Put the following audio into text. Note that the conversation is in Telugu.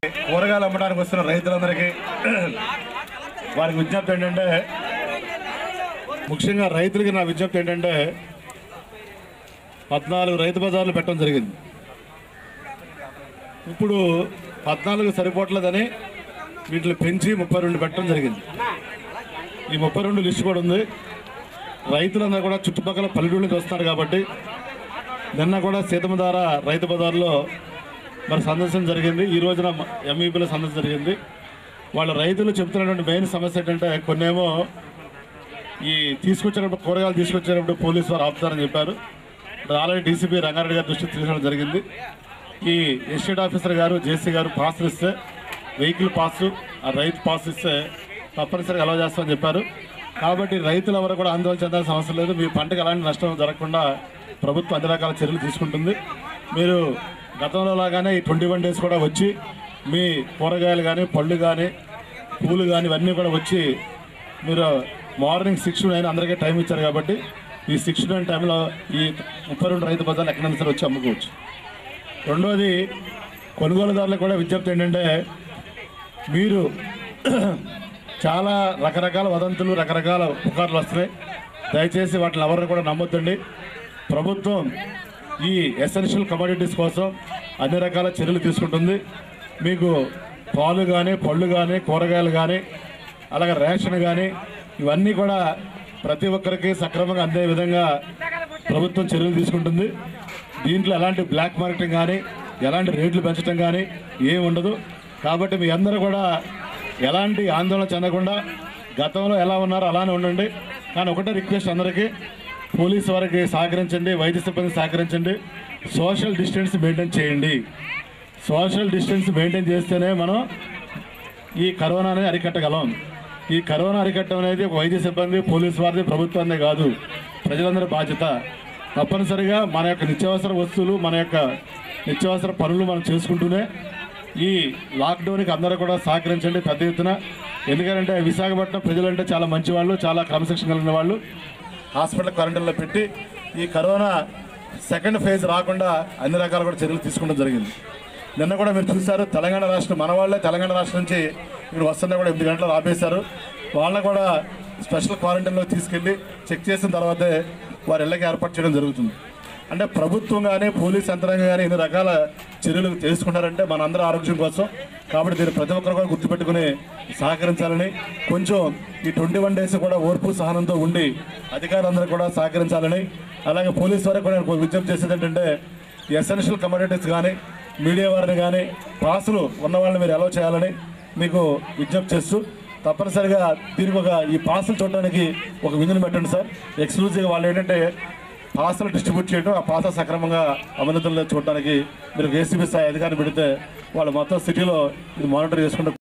కూరగాయలు అమ్మడానికి వస్తున్న రైతులందరికీ వారికి విజ్ఞప్తి ఏంటంటే ముఖ్యంగా రైతులకి నా విజ్ఞప్తి ఏంటంటే పద్నాలుగు రైతు బజార్లు పెట్టడం జరిగింది ఇప్పుడు పద్నాలుగు సరిపోవట్లేదని వీటిని పెంచి ముప్పై రెండు పెట్టడం జరిగింది ఈ ముప్పై రెండు లిస్టు కూడా ఉంది రైతులందరూ కూడా చుట్టుపక్కల పల్లెటూళ్ళ నుంచి వస్తున్నారు కాబట్టి నిన్న కూడా సీతమ్మధార రైతు బజార్లో మరి సందర్శన జరిగింది ఈ రోజున ఎంఈపీలో సందర్శన జరిగింది వాళ్ళ రైతులు చెప్తున్నటువంటి మెయిన్ సమస్య ఏంటంటే కొన్నేమో ఈ తీసుకొచ్చేటప్పుడు కూరగాయలు తీసుకొచ్చేటప్పుడు పోలీసు వారు ఆపుతారని చెప్పారు ఆల్రెడీ డీసీపీ రంగారెడ్డి గారి దృష్టికి తీసుకురావడం జరిగింది ఈ ఎస్టేట్ ఆఫీసర్ గారు జేసీ గారు పాస్ ఇస్తే వెహికల్ పాస్ ఆ రైతు పాస్ ఇస్తే తప్పనిసరిగా అలవ చేస్తామని చెప్పారు కాబట్టి రైతులు ఎవరు కూడా ఆందోళన చెందాల్సిన అవసరం లేదు మీ పంటకు ఎలాంటి నష్టం జరగకుండా ప్రభుత్వం అన్ని రకాల చర్యలు తీసుకుంటుంది మీరు గతంలో లాగానే ఈ ట్వంటీ వన్ డేస్ కూడా వచ్చి మీ కూరగాయలు కానీ పళ్ళు కానీ పూలు కానీ ఇవన్నీ కూడా వచ్చి మీరు మార్నింగ్ సిక్స్ నైన్ అందరికీ టైం ఇచ్చారు కాబట్టి ఈ సిక్స్ నైన్ టైంలో ఈ ముప్పై రెండు రైతు బజార్లు ఎక్కడైనా సరే వచ్చి అమ్ముకోవచ్చు రెండోది కొనుగోలుదారులకు కూడా విజ్ఞప్తి ఏంటంటే మీరు చాలా రకరకాల వదంతులు రకరకాల పుకార్లు వస్తున్నాయి దయచేసి వాటిని ఎవరిని కూడా నమ్మొద్దండి ప్రభుత్వం ఈ ఎసెన్షియల్ కమోడిటీస్ కోసం అన్ని రకాల చర్యలు తీసుకుంటుంది మీకు పాలు కానీ పళ్ళు కానీ కూరగాయలు కానీ అలాగే రేషన్ కానీ ఇవన్నీ కూడా ప్రతి ఒక్కరికి సక్రమంగా అందే విధంగా ప్రభుత్వం చర్యలు తీసుకుంటుంది దీంట్లో ఎలాంటి బ్లాక్ మార్కెటింగ్ కానీ ఎలాంటి రేట్లు పెంచడం కానీ ఏమి ఉండదు కాబట్టి మీ అందరూ కూడా ఎలాంటి ఆందోళన చెందకుండా గతంలో ఎలా ఉన్నారో అలానే ఉండండి కానీ ఒకటే రిక్వెస్ట్ అందరికీ పోలీసు వారికి సహకరించండి వైద్య సిబ్బంది సహకరించండి సోషల్ డిస్టెన్స్ మెయింటైన్ చేయండి సోషల్ డిస్టెన్స్ మెయింటైన్ చేస్తేనే మనం ఈ కరోనాని అరికట్టగలం ఈ కరోనా అరికట్టడం అనేది ఒక వైద్య సిబ్బంది పోలీసు వారిది ప్రభుత్వాన్ని కాదు ప్రజలందరి బాధ్యత తప్పనిసరిగా మన యొక్క నిత్యావసర వస్తువులు మన యొక్క నిత్యావసర పనులు మనం చేసుకుంటూనే ఈ లాక్డౌన్కి అందరూ కూడా సహకరించండి పెద్ద ఎత్తున ఎందుకంటే విశాఖపట్నం ప్రజలంటే చాలా మంచి వాళ్ళు చాలా క్రమశిక్షణ కలిగిన వాళ్ళు హాస్పిటల్ క్వారంటైన్లో పెట్టి ఈ కరోనా సెకండ్ ఫేజ్ రాకుండా అన్ని రకాల కూడా చర్యలు తీసుకోవడం జరిగింది నిన్న కూడా మీరు చూశారు తెలంగాణ రాష్ట్రం మన వాళ్ళే తెలంగాణ రాష్ట్రం నుంచి ఇక్కడ వస్తున్నా కూడా ఎనిమిది గంటలు ఆపేశారు వాళ్ళని కూడా స్పెషల్ క్వారంటైన్లో తీసుకెళ్ళి చెక్ చేసిన తర్వాతే వారి ఇళ్ళకి ఏర్పాటు చేయడం జరుగుతుంది అంటే ప్రభుత్వం కానీ పోలీస్ యంత్రాంగం కానీ ఎన్ని రకాల చర్యలు తీసుకుంటారంటే మనందరి ఆరోగ్యం కోసం కాబట్టి దీన్ని ప్రతి ఒక్కరు కూడా గుర్తుపెట్టుకుని సహకరించాలని కొంచెం ఈ ట్వంటీ వన్ డేస్ కూడా ఓర్పు సహనంతో ఉండి అధికారులందరూ కూడా సహకరించాలని అలాగే పోలీస్ వారికి కూడా నేను విజ్ఞప్తి చేసేది ఏంటంటే ఎసెన్షియల్ కమోడిటీస్ కానీ మీడియా వారిని కానీ పాసులు ఉన్న వాళ్ళని మీరు అలౌ చేయాలని మీకు విజ్ఞప్తి చేస్తూ తప్పనిసరిగా దీనికి ఒక ఈ పాసులు చూడడానికి ఒక విందుని పెట్టండి సార్ ఎక్స్క్లూజివ్గా వాళ్ళు ఏంటంటే పాసులు డిస్ట్రిబ్యూట్ చేయడం ఆ పాస సక్రమంగా అమలుతుల్లో చూడడానికి మీరు ఏసీబీ స్థాయి అధికారిని పెడితే వాళ్ళు మొత్తం సిటీలో ఇది మానిటర్ చేసుకుంటూ